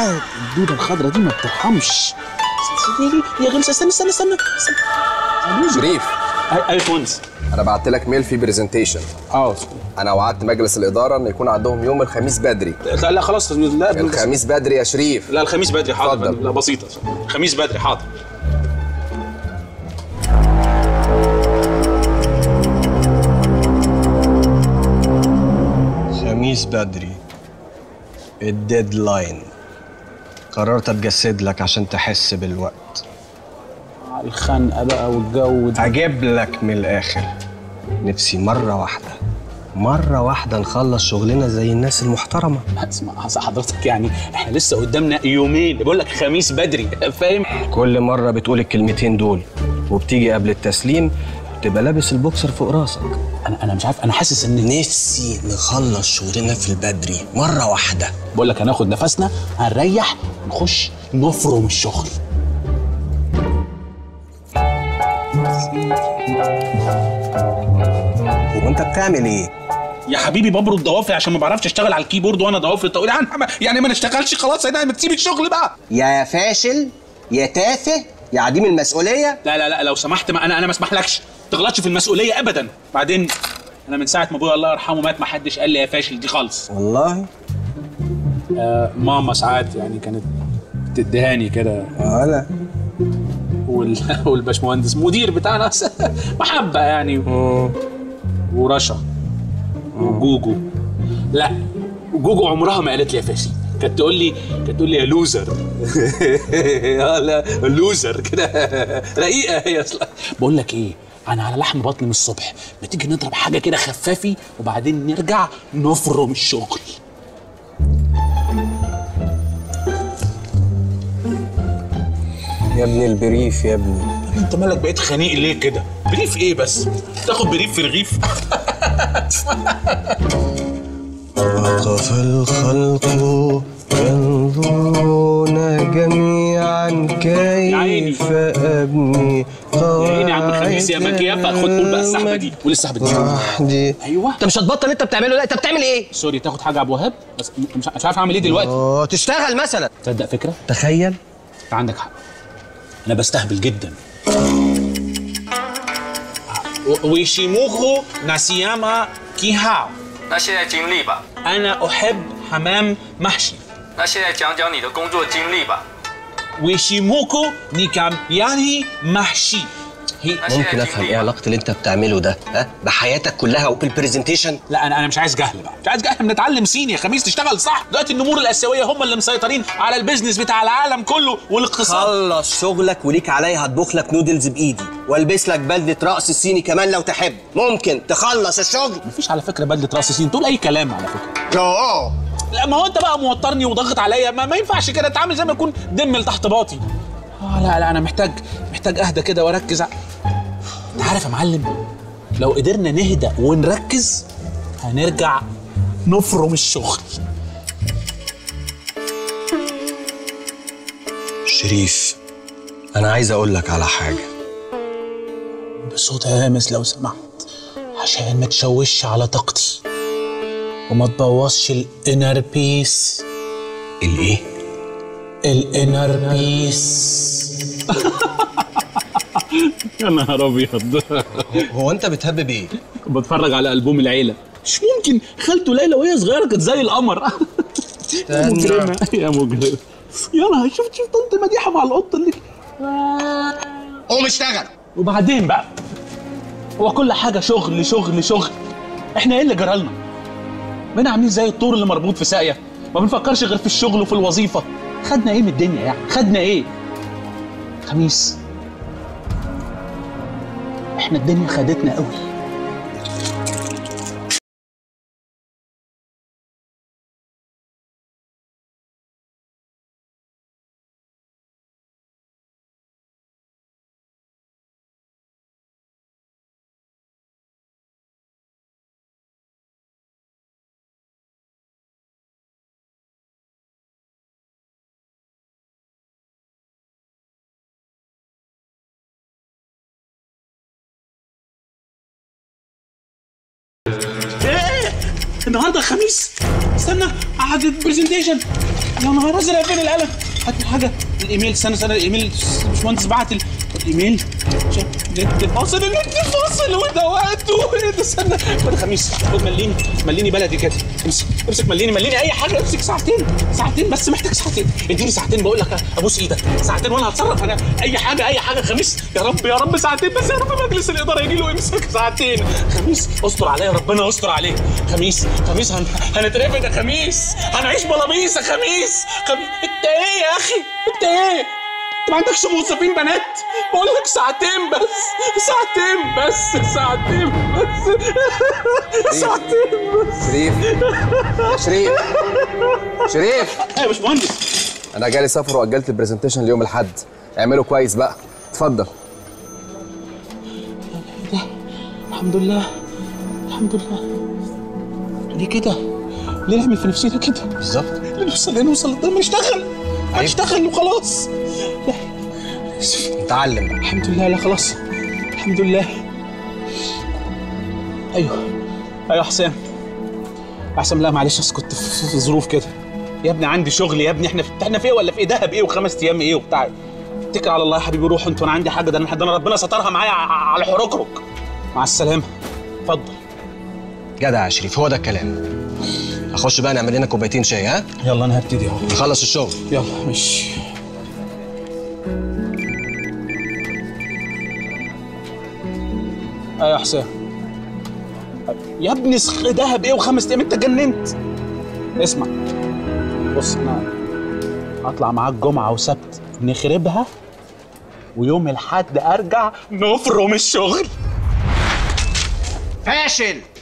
بقى الدوده الخضراء دي ما بترحمش يا غلسه استنى استنى استنى, استنى. شريف اي فونز انا بعت لك ميل في برزنتيشن اه انا وعدت مجلس الاداره ان يكون عندهم يوم الخميس بدري لا لا خلاص لا الخميس بدري يا شريف لا الخميس بدري حاضر اتفضل. لا بسيطه الخميس بدري حاضر خميس بدري الديدلاين قررت اتجسد لك عشان تحس بالوقت الخنقه بقى والجو ده اجيب لك من الاخر نفسي مره واحده مره واحده نخلص شغلنا زي الناس المحترمه اسمع أصل حضرتك يعني احنا لسه قدامنا يومين بقول لك خميس بدري فاهم كل مره بتقول الكلمتين دول وبتيجي قبل التسليم تبقى لابس البوكسر فوق راسك انا انا مش عارف انا حاسس ان نفسي نخلص شغلنا في البدري مره واحده بقول لك هناخد نفسنا هنريح نخش نفرم الشغل هو انت بتعمل ايه يا حبيبي ببرد ضوافري عشان ما بعرفش اشتغل على الكيبورد وانا ضوافري طويله يعني ما- يعني ما نشتغلش خلاص يعني ما تسيب الشغل بقى يا فاشل يا تافه يا عديم المسؤوليه لا لا لا لو سمحت ما انا انا ما اسمحلكش ما تغلطش في المسؤوليه ابدا بعدين انا من ساعه ما ابويا الله يرحمه مات ما حدش قال لي يا فاشل دي خالص والله آه ماما ساعات يعني كانت بتدهاني كده ولا وال... والباشمهندس مدير بتاعنا محبه يعني ورشا وجوجو لا جوجو عمرها ما قالت لي يا فاشل كانت تقول لي كانت تقول لي يا لوزر اه لا لوزر كده رقيقه هي اصلا بقول لك ايه انا على لحم بطني من الصبح ما تيجي نضرب حاجه كده خفافي وبعدين نرجع نفرم الشغل يا ابني البريف يا ابني انت مالك بقيت خنيق ليه كده بريف ايه بس تاخد بريف في رغيف وقف الخلق ينظرون جميعا عيني. كيف ابني يا عيني يا عم خميس يا مكيافه خد قول بقى السحبه دي قول السحبه دي وحدي ايوه انت مش هتبطل اللي انت بتعمله لا انت بتعمل ايه؟ سوري تاخد حاجه يا ابو وهاب بس مش مش عارف اعمل ايه دلوقتي اه تشتغل مثلا تصدق فكره تخيل انت عندك حق انا بستهبل جدا ويشيموخو ناسياما كيهاو 那现在经历吧， انا احب حمام محشي 那现在讲讲你的工作经历吧。 ويشيموكو نيكام يعني محشي هي 那现 ممكن 在 افهم 经 ايه 历吧。 علاقه اللي انت بتعمله ده ها بحياتك كلها وبالبرزنتيشن لا انا انا مش عايز جهل بقى مش عايز جهل بنتعلم صيني يا خميس تشتغل صح دلوقتي النمور الاسيويه هم اللي مسيطرين على البيزنس بتاع العالم كله والاقتصاد خلص شغلك وليك عليا هطبخ لك نودلز بايدي والبس لك بدله رقص الصيني كمان لو تحب ممكن تخلص الشغل مفيش على فكره بدله راس سين تقول اي كلام على فكره اه لا ما هو انت بقى موترني وضغط عليا ما, ما ينفعش كده تعمل زي ما يكون دم تحت باطي اه لا لا انا محتاج محتاج اهدى كده واركز ع- انت عارف يا معلم لو قدرنا نهدى ونركز هنرجع نفرم الشغل شريف انا عايز اقول لك على حاجه بصوت هامس لو سمحت عشان ما تشوش على طاقتي وما تبوظش الانر بيس الايه الانر بيس يا نهار ابيض هو انت بتهبب ايه بتفرج على البوم العيله مش ممكن خالته ليلى وهي صغيره كانت زي القمر يا مجرمه يا مجرمه يا نهار شفت شفت طنط مديحه مع القطه اللي قوم اشتغل وبعدين بقى هو كل حاجه شغل شغل شغل احنا ايه اللي جرالنا بقينا عاملين زي الطور اللي مربوط في ساقيه ما بنفكرش غير في الشغل وفي الوظيفه خدنا ايه من الدنيا يعني خدنا ايه خميس احنا الدنيا خدتنا قوي ايه النهارده خميس استنى قعدة برزنتيشن يا نهار ازرق فين القلم هات الحاجه الايميل استنى استنى الايميل باشمهندس بعت ال- الايميل شا- النت فاصل النت فاصل وده وقته ايه ده استنى خد خميس خد مليني مليني بلدي كده امسك امسك مليني مليني اي حاجه امسك ساعتين ساعتين بس محتاج ساعتين اديني ساعتين بقول لك ابوس ايدك ساعتين وانا هتصرف انا اي حاجه اي حاجه خميس يا رب يا رب ساعتين بس يا رب مجلس الاداره يجي له يمسك ساعتين خميس استر عليا ربنا يستر عليك خميس خميس هن... هنترفد يا خميس هنعيش بلابيس يا خميس خميس انت ايه يا اخي انت ايه انت ما عندكش موظفين بنات بقول لك ساعتين بس ساعتين بس ساعتين بس ساعتين بس شريف شريف شريف ايه يا باشمهندس انا جالي سفر واجلت البرزنتيشن ليوم الاحد اعمله كويس بقى اتفضل الحمد لله الحمد لله ليه كده؟ ليه نعمل في نفسنا كده؟ بالظبط ليه نوصل ليه نوصل لده ما نشتغل ما نشتغل وخلاص لا اتعلم بقى الحمد لله لا خلاص الحمد لله ايوه ايوه حسام حسام لا معلش بس كنت في في ظروف كده يا ابني عندي شغل يا ابني احنا في احنا في ايه ولا في ايه دهب ايه وخمس ايام ايه وبتاع اتكل على الله يا حبيبي روح انت وانا عندي حاجه ده انا ده أنا ربنا سترها معايا ع- على حركرك مع السلامه اتفضل جدع يا شريف هو ده الكلام اخش بقى نعمل لنا كوبايتين شاي ها يلا انا هبتدي اهو نخلص الشغل يلا مش ايوه يا حسام يا ابني سخ دهب ايه وخمس ايام انت جننت اسمع بص انا اطلع معاك جمعه وسبت نخربها ويوم الحد ارجع نفرم الشغل فاشل